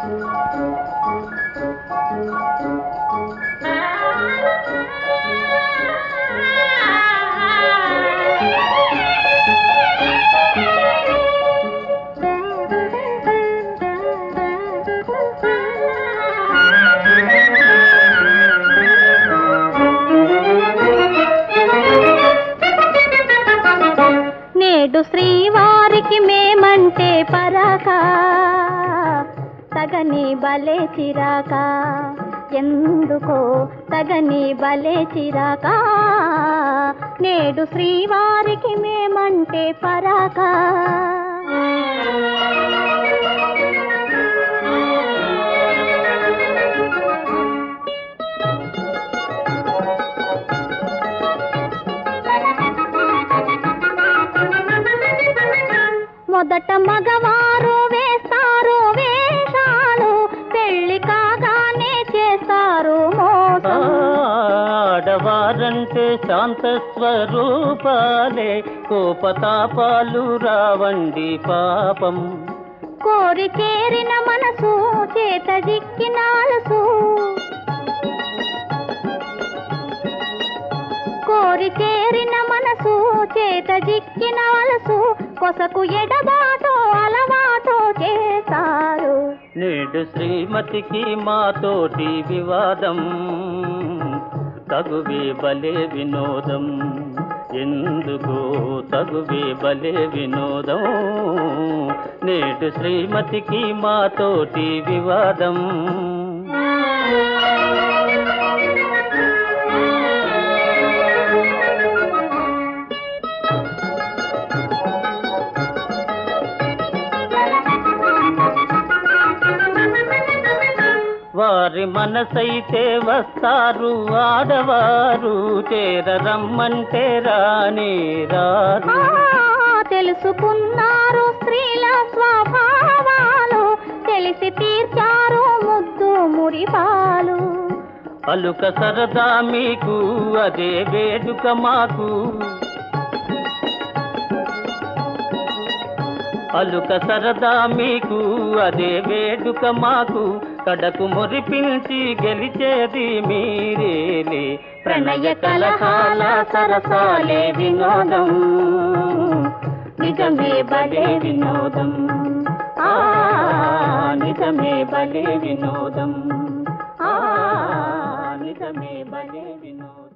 నేడు శ్రీవారికి మేమంటే పరాక తగని బలే చిరాక ఎందుకో తగని బలే చిరాక నేడు శ్రీవారికి మేమంటే పరాక మొదట మగవారు వేస్తారు వేషాలు పెళ్లి కాగానే చేస్తారు మోసం ఆడవారంటే శాంత స్వరూపాలే కోపతాపాలు రావండి పాపం కోరి చేరిన మనసు చేత జిక్కినాలసు కోరి చేరిన మనసు చేత జిక్కిన వలసు కొసకు ఎడబాటో అలవాటో చేస్తారు నేడు శ్రీమతికి మాతోటి వివాదం తగువే బలే వినోదం ఎందుకో తగువే బలే వినోదం నేడు శ్రీమతికి మాతోటి వివాదం వారి మనసైతే వస్తారు ఆడవారు చేరరమ్మంటే రాని రారు ఆ, తెలుసుకున్నారు స్త్రీల స్వభావాలు తెలిసి తీర్చారు ముద్దు మురిపాలు అలుక సరదా మీకు అదే వేడుక మాకు అలుక సరదా మీకు అదే వేడుక మాకు కడకు మురిపించి గెలిచేది మీరేలే ప్రణయ కలహాల సరసాలే వినోదం నిజమే బలే వినోదం ఆ నిజమే బలే వినోదం ఆ నిజమే బలే వినోదం